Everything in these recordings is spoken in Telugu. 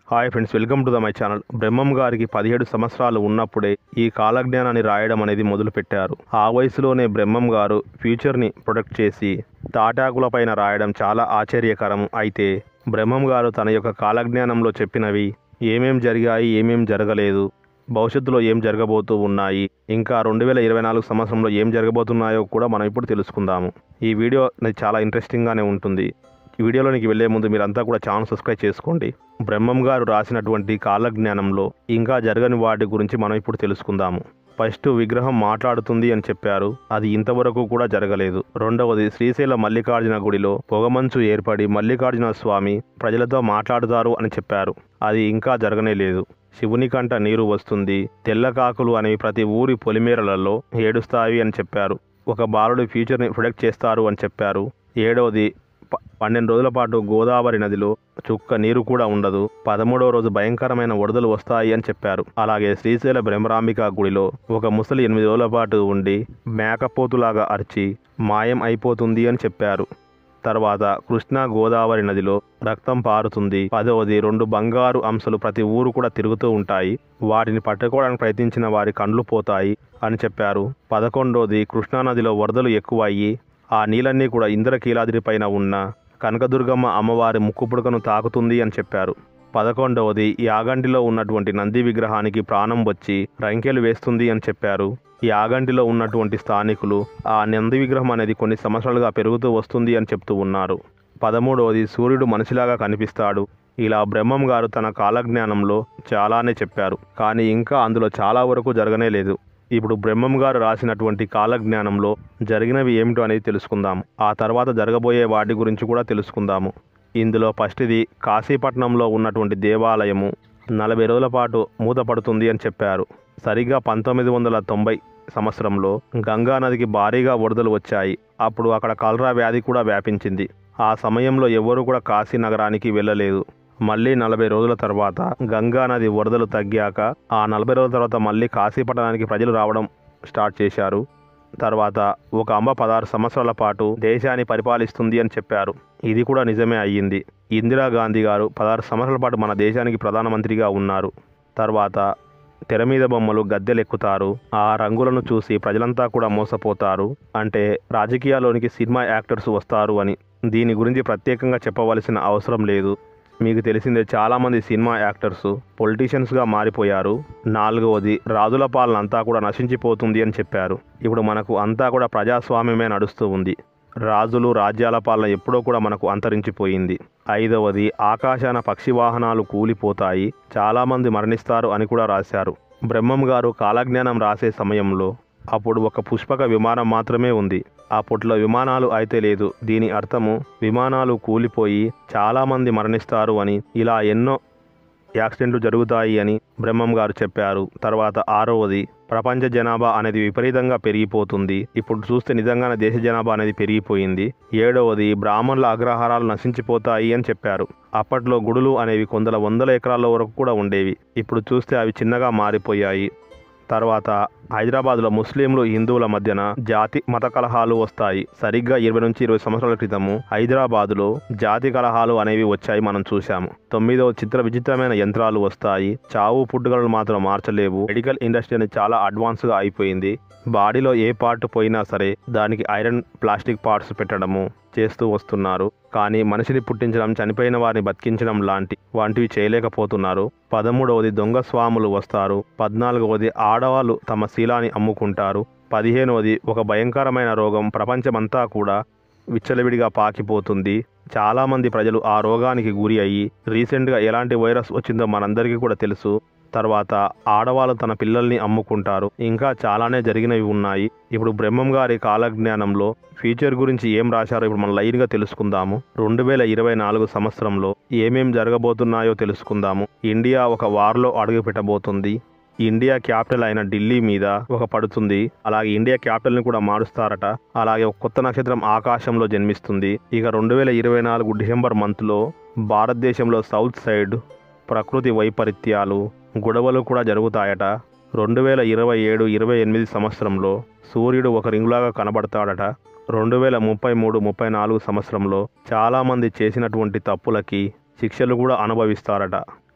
hi friends welcome to the my channel Brahmam గారికి పదిహేడు సంవత్సరాలు ఉన్నప్పుడే ఈ కాలజ్ఞానాన్ని రాయడం అనేది మొదలుపెట్టారు ఆ వయసులోనే బ్రహ్మం గారు ఫ్యూచర్ని ప్రొడక్ట్ చేసి తాటాకులపైన రాయడం చాలా ఆశ్చర్యకరం అయితే బ్రహ్మం గారు తన యొక్క కాలజ్ఞానంలో చెప్పినవి ఏమేం జరిగాయి ఏమేం జరగలేదు భవిష్యత్తులో ఏం జరగబోతూ ఉన్నాయి ఇంకా రెండు వేల ఇరవై నాలుగు సంవత్సరంలో ఏం జరగబోతున్నాయో కూడా మనం ఇప్పుడు తెలుసుకుందాము ఈ వీడియో అనేది చాలా ఇంట్రెస్టింగ్గానే ఉంటుంది ఈ వీడియోలోనికి వెళ్లే ముందు మీరంతా కూడా ఛానల్ సబ్స్క్రైబ్ చేసుకోండి బ్రహ్మం గారు రాసినటువంటి కాలజ్ఞానంలో ఇంకా జరగని వాటి గురించి మనం ఇప్పుడు తెలుసుకుందాము ఫస్ట్ విగ్రహం మాట్లాడుతుంది అని చెప్పారు అది ఇంతవరకు కూడా జరగలేదు రెండవది శ్రీశైల మల్లికార్జున గుడిలో పొగమంచు ఏర్పడి మల్లికార్జున స్వామి ప్రజలతో మాట్లాడుతారు అని చెప్పారు అది ఇంకా జరగనే లేదు శివుని కంట నీరు వస్తుంది తెల్ల కాకులు అనేవి ప్రతి ఊరి పొలిమేరలలో ఏడుస్తాయి అని చెప్పారు ఒక బాలుడు ఫ్యూచర్ని ప్రొడక్ట్ చేస్తారు అని చెప్పారు ఏడవది ప- పన్నెండు రోజుల పాటు గోదావరి నదిలో చుక్క నీరు కూడా ఉండదు పదమూడవ రోజు భయంకరమైన వరదలు వస్తాయి అని చెప్పారు అలాగే శ్రీశైల బ్రహ్మరాంబిక గుడిలో ఒక ముసలి ఎనిమిది రోజుల పాటు ఉండి మేకపోతులాగా అరిచి మాయం అయిపోతుంది అని చెప్పారు తర్వాత కృష్ణా గోదావరి నదిలో రక్తం పారుతుంది పదవది రెండు బంగారు అంశలు ప్రతి ఊరు కూడా తిరుగుతూ ఉంటాయి వాటిని పట్టుకోవడానికి ప్రయత్నించిన వారి కండ్లు పోతాయి అని చెప్పారు పదకొండోది కృష్ణా నదిలో వరదలు ఎక్కువయ్యి ఆ నీళ్ళన్నీ కూడా ఇంద్రకీలాద్రి పైన ఉన్న కనకదుర్గమ్మ అమ్మవారి ముక్కు పుడకను తాకుతుంది అని చెప్పారు పదకొండవది యాగంటిలో ఉన్నటువంటి నంది విగ్రహానికి ప్రాణం వచ్చి రంకెలు వేస్తుంది అని చెప్పారు యాగంటిలో ఉన్నటువంటి స్థానికులు ఆ నంది విగ్రహం అనేది కొన్ని సంవత్సరాలుగా పెరుగుతూ వస్తుంది అని చెప్తూ ఉన్నారు పదమూడవది సూర్యుడు మనిషిలాగా కనిపిస్తాడు ఇలా బ్రహ్మం గారు తన కాలజ్ఞానంలో చాలానే చెప్పారు కానీ ఇంకా అందులో చాలా వరకు జరగనే లేదు ఇప్పుడు బ్రహ్మం గారు రాసినటువంటి కాలజ్ఞానంలో జరిగినవి ఏమిటో అనేది తెలుసుకుందాం ఆ తర్వాత జరగబోయే వాటి గురించి కూడా తెలుసుకుందాము ఇందులో ఫస్ట్ది కాశీపట్నంలో ఉన్నటువంటి దేవాలయము నలభై రోజుల పాటు మూతపడుతుంది అని చెప్పారు సరిగ్గా పంతొమ్మిది వందల తొంభై సంవత్సరంలో గంగా నదికి భారీగా వరదలు వచ్చాయి అప్పుడు అక్కడ కలరా వ్యాధి కూడా వ్యాపించింది ఆ సమయంలో ఎవరు కూడా కాశీ నగరానికి వెళ్ళలేదు మళ్ళీ నలభై రోజుల తర్వాత గంగా నది వరదలు తగ్గాక ఆ నలభై రోజుల తర్వాత మళ్ళీ కాశీపట్టణానికి ప్రజలు రావడం స్టార్ట్ చేశారు తర్వాత ఒక అమ్మ పదహారు సంవత్సరాల పాటు దేశాన్ని పరిపాలిస్తుంది అని చెప్పారు ఇది కూడా నిజమే అయ్యింది ఇందిరాగాంధీ గారు పదహారు సంవత్సరాల పాటు మన దేశానికి ప్రధానమంత్రిగా ఉన్నారు తర్వాత తెర మీద బొమ్మలు గద్దెలెక్కుతారు ఆ రంగులను చూసి ప్రజలంతా కూడా మోసపోతారు అంటే రాజకీయాల్లోనికి సినిమా యాక్టర్స్ వస్తారు అని దీని గురించి ప్రత్యేకంగా చెప్పవలసిన అవసరం లేదు మీకు తెలిసిందే చాలామంది సినిమా యాక్టర్స్ పొలిటీషియన్స్గా మారిపోయారు నాలుగవది రాజుల పాలన అంతా కూడా నశించిపోతుంది అని చెప్పారు ఇప్పుడు మనకు అంతా కూడా ప్రజాస్వామ్యమే నడుస్తూ ఉంది రాజులు రాజ్యాల పాలన ఎప్పుడో కూడా మనకు అంతరించిపోయింది ఐదవది ఆకాశాన పక్షి వాహనాలు కూలిపోతాయి చాలామంది మరణిస్తారు అని కూడా రాశారు బ్రహ్మం గారు కాలజ్ఞానం రాసే సమయంలో అప్పుడు ఒక పుష్పక విమానం మాత్రమే ఉంది అప్పట్లో విమానాలు అయితే లేదు దీని అర్థము విమానాలు కూలిపోయి చాలామంది మరణిస్తారు అని ఇలా ఎన్నో యాక్సిడెంట్లు జరుగుతాయి అని బ్రహ్మం గారు చెప్పారు తర్వాత ఆరవది ప్రపంచ జనాభా అనేది విపరీతంగా పెరిగిపోతుంది ఇప్పుడు చూస్తే నిజంగానే దేశ జనాభా అనేది పెరిగిపోయింది ఏడవది బ్రాహ్మణుల అగ్రహారాలు నశించిపోతాయి అని చెప్పారు అప్పట్లో గుడులు అనేవి కొందల వందల ఎకరాల వరకు కూడా ఉండేవి ఇప్పుడు చూస్తే అవి చిన్నగా మారిపోయాయి తర్వాత హైదరాబాద్లో ముస్లింలు హిందువుల మధ్యన జాతి మత కలహాలు వస్తాయి సరిగ్గా ఇరవై నుంచి ఇరవై సంవత్సరాల క్రితము హైదరాబాదులో జాతి కలహాలు అనేవి వచ్చాయి మనం చూశాము తొమ్మిదవ చిత్ర విచిత్రమైన యంత్రాలు వస్తాయి చావు పుట్టుకలను మాత్రం మార్చలేవు మెడికల్ ఇండస్ట్రీ అనేది చాలా అడ్వాన్స్గా అయిపోయింది బాడీలో ఏ పార్ట్ పోయినా సరే దానికి ఐరన్ ప్లాస్టిక్ పార్ట్స్ పెట్టడము చేస్తూ వస్తున్నారు కానీ మనిషిని పుట్టించడం చనిపోయిన వారిని బతికించడం లాంటి వంటివి చేయలేకపోతున్నారు పదమూడవది దొంగ స్వాములు వస్తారు పద్నాలుగవది ఆడవాళ్ళు తమ శీలాన్ని అమ్ముకుంటారు పదిహేనవది ఒక భయంకరమైన రోగం ప్రపంచమంతా కూడా విచ్చలవిడిగా పాకిపోతుంది చాలామంది ప్రజలు ఆ రోగానికి గురి అయ్యి రీసెంట్గా ఎలాంటి వైరస్ వచ్చిందో మనందరికీ కూడా తెలుసు తర్వాత ఆడవాళ్ళు తన పిల్లల్ని అమ్ముకుంటారు ఇంకా చాలానే జరిగినవి ఉన్నాయి ఇప్పుడు బ్రహ్మం గారి కాలజ్ఞానంలో ఫ్యూచర్ గురించి ఏం రాశారో ఇప్పుడు మనం లైన్గా తెలుసుకుందాము రెండు వేల ఇరవై నాలుగు సంవత్సరంలో ఏమేం జరగబోతున్నాయో తెలుసుకుందాము ఇండియా ఒక వార్లో అడుగు పెట్టబోతుంది ఇండియా క్యాపిటల్ అయిన ఢిల్లీ మీద ఒక పడుతుంది అలాగే ఇండియా క్యాపిటల్ని కూడా మారుస్తారట అలాగే ఒక కొత్త నక్షత్రం ఆకాశంలో జన్మిస్తుంది ఇక రెండు వేల ఇరవై నాలుగు డిసెంబర్ మంత్లో భారతదేశంలో సౌత్ సైడ్ ప్రకృతి వైపరీత్యాలు గొడవలు కూడా జరుగుతాయట రెండు వేల ఇరవై ఏడు ఇరవై ఎనిమిది సంవత్సరంలో సూర్యుడు ఒక రింగులాగా కనబడతాడట రెండు వేల ముప్పై మూడు ముప్పై నాలుగు సంవత్సరంలో చాలామంది చేసినటువంటి తప్పులకి శిక్షలు కూడా అనుభవిస్తారట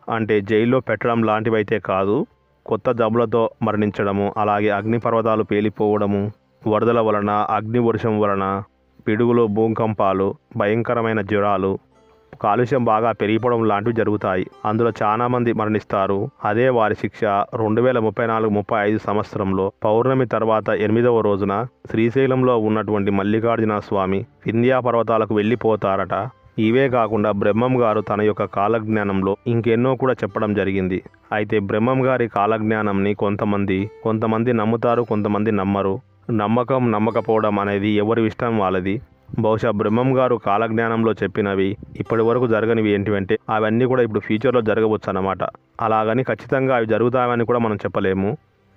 అంటే జైల్లో పెట్టడం లాంటివైతే కాదు కొత్త జబ్బులతో మరణించడము అలాగే అగ్నిపర్వతాలు పేలిపోవడము వరదల వలన అగ్ని వర్షం వలన పిడుగులు భూకంపాలు భయంకరమైన జ్వరాలు కాలుష్యం బాగా పెరిగిపోవడం లాంటివి జరుగుతాయి అందులో చాలా మంది మరణిస్తారు అదే వారి శిక్ష రెండు వేల ముప్పై నాలుగు ముప్పై ఐదు సంవత్సరంలో పౌర్ణమి తర్వాత ఎనిమిదవ రోజున శ్రీశైలంలో ఉన్నటువంటి మల్లికార్జున స్వామి వింధ్యా పర్వతాలకు వెళ్ళిపోతారట ఇవే కాకుండా బ్రహ్మం గారు తన యొక్క కాలజ్ఞానంలో ఇంకెన్నో కూడా చెప్పడం జరిగింది అయితే బ్రహ్మం గారి కాలజ్ఞానంని కొంతమంది కొంతమంది నమ్ముతారు కొంతమంది నమ్మరు నమ్మకం నమ్మకపోవడం అనేది ఎవరి ఇష్టం వాళ్ళది బహుశా బ్రహ్మం గారు కాలజ్ఞానంలో చెప్పినవి ఇప్పటి వరకు జరగనివి ఏంటివంటే అవన్నీ కూడా ఇప్పుడు ఫ్యూచర్లో జరగవచ్చు అన్నమాట అలాగని ఖచ్చితంగా అవి జరుగుతాయని కూడా మనం చెప్పలేము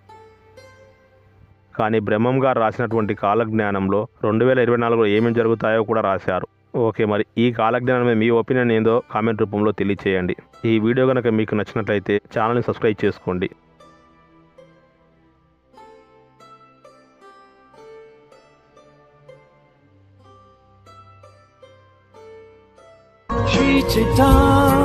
కానీ బ్రహ్మం గారు రాసినటువంటి కాలజ్ఞానంలో రెండు వేల ఇరవై నాలుగులో ఏమేమి జరుగుతాయో కూడా రాశారు ఓకే మరి ఈ కాలజ్ఞానం మీద మీ ఒపీనియన్ ఏందో కామెంట్ రూపంలో తెలియచేయండి ఈ వీడియో కనుక మీకు నచ్చినట్లయితే ఛానల్ని సబ్స్క్రైబ్ చేసుకోండి Sri Chaitanya